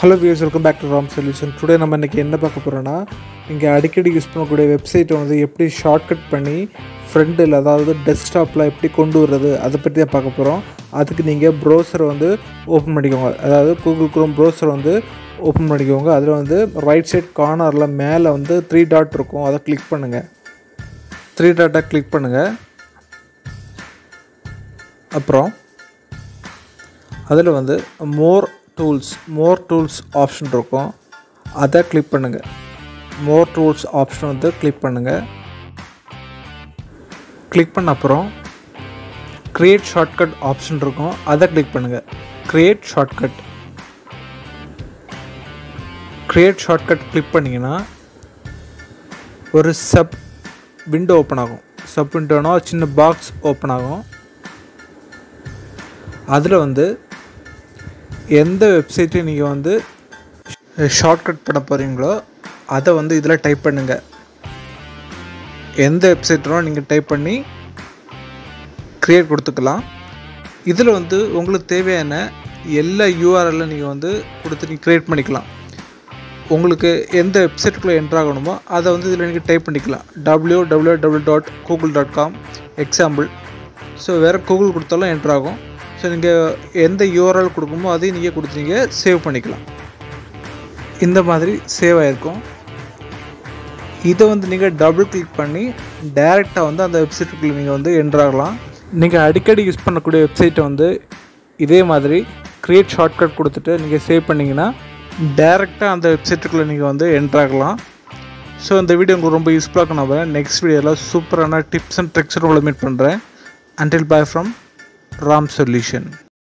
hello views welcome back to Ram solution today நம்ம இன்றைக்கி என்ன பார்க்க போகிறோன்னா இங்கே அடிக்கடி யூஸ் பண்ணக்கூடிய வெப்சைட்டை வந்து எப்படி ஷார்ட்கட் பண்ணி ஃப்ரண்டில் அதாவது டெஸ்க்டாப்பில் எப்படி கொண்டு வர்றது அதை பற்றி தான் பார்க்க போகிறோம் அதுக்கு நீங்கள் ப்ரௌசரை வந்து ஓப்பன் பண்ணிக்கோங்க அதாவது கூகுள் குரோம் ப்ரௌசர் வந்து ஓப்பன் பண்ணிக்கோங்க அதில் வந்து ரைட் சைட் கார்னரில் மேலே வந்து த்ரீ டாட் இருக்கும் அதை கிளிக் பண்ணுங்கள் த்ரீ டாட்டை கிளிக் பண்ணுங்கள் அப்புறம் அதில் வந்து more tools more tools option இருக்கும் அதை கிளிக் பண்ணுங்கள் மோர் டூல்ஸ் ஆப்ஷன் வந்து கிளிக் பண்ணுங்கள் கிளிக் பண்ண அப்புறம் க்ரியேட் ஷார்ட்கட் ஆப்ஷன் இருக்கும் அதை கிளிக் பண்ணுங்கள் create shortcut create shortcut click பண்ணிங்கன்னா ஒரு சப் விண்டோ ஓப்பன் ஆகும் சப் விண்டோனா சின்ன பாக்ஸ் ஓப்பன் ஆகும் அதில் வந்து எந்த வெப்சைட்டையும் நீங்கள் வந்து ஷார்ட்கட் பண்ண போகிறீங்களோ அதை வந்து இதில் டைப் பண்ணுங்கள் எந்த வெப்சைட்டும் நீங்கள் டைப் பண்ணி க்ரியேட் கொடுத்துக்கலாம் இதில் வந்து உங்களுக்கு தேவையான எல்லா யூஆர்எல்லும் நீங்கள் வந்து கொடுத்து நீங்கள் க்ரியேட் பண்ணிக்கலாம் உங்களுக்கு எந்த வெப்சைட்டுக்குள்ளே என்ட்ரு ஆகணுமோ அதை வந்து இதில் நீங்கள் டைப் பண்ணிக்கலாம் W W W dot Google dot com example so வேறு கூகுள் கொடுத்தாலும் என்ட்ரு ஆகும் ஸோ நீங்கள் எந்த யூஆர்எல் கொடுக்குமோ அதையும் நீங்கள் கொடுத்து நீங்கள் சேவ் பண்ணிக்கலாம் இந்த மாதிரி சேவ் ஆகிருக்கும் இதை வந்து நீங்கள் டபுள் கிளிக் பண்ணி டைரெக்டாக வந்து அந்த வெப்சைட்டுக்குள்ளே நீங்கள் வந்து என்ட்ராகலாம் நீங்கள் அடிக்கடி யூஸ் பண்ணக்கூடிய வெப்சைட்டை வந்து இதே மாதிரி க்ரியேட் ஷார்ட்கட் கொடுத்துட்டு நீங்கள் சேவ் பண்ணிங்கன்னா டேரெக்டாக அந்த வெப்சைட்டுக்குள்ளே நீங்கள் வந்து என்ட்ராகலாம் ஸோ இந்த வீடியோ உங்களுக்கு ரொம்ப யூஸ்ஃபுல்லாக நான் நெக்ஸ்ட் வீடியோவில் சூப்பரான டிப்ஸ் அண்ட் ட்ரிக்ஸ் உங்களை மீட் பண்ணுறேன் until bye from Ram solution